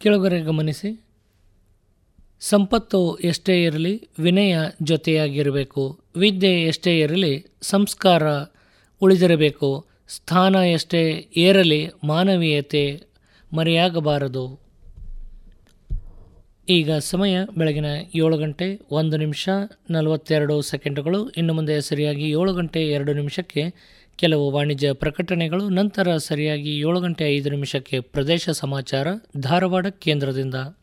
ಕೆಳಗರೆ ಗಮನಿಸಿ ಸಂಪತ್ತು ಎಷ್ಟೇ ಇರಲಿ ವಿನಯ ಜೊತೆಯಾಗಿರಬೇಕು ವಿದ್ಯೆ ಎಷ್ಟೇ ಇರಲಿ ಸಂಸ್ಕಾರ ಉಳಿದಿರಬೇಕು ಸ್ಥಾನ ಎಷ್ಟೇ ಏರಲಿ ಮಾನವೀಯತೆ ಮರೆಯಾಗಬಾರದು ಈಗ ಸಮಯ ಬೆಳಗಿನ ಏಳು ಗಂಟೆ ಒಂದು ನಿಮಿಷ ನಲವತ್ತೆರಡು ಸೆಕೆಂಡುಗಳು ಇನ್ನು ಮುಂದೆ ಸರಿಯಾಗಿ ಏಳು ಗಂಟೆ ಎರಡು ನಿಮಿಷಕ್ಕೆ ಕೆಲವು ವಾಣಿಜ್ಯ ಪ್ರಕಟಣೆಗಳು ನಂತರ ಸರಿಯಾಗಿ ಏಳು ಗಂಟೆ ಐದು ನಿಮಿಷಕ್ಕೆ ಪ್ರದೇಶ ಸಮಾಚಾರ ಧಾರವಾಡ ಕೇಂದ್ರದಿಂದ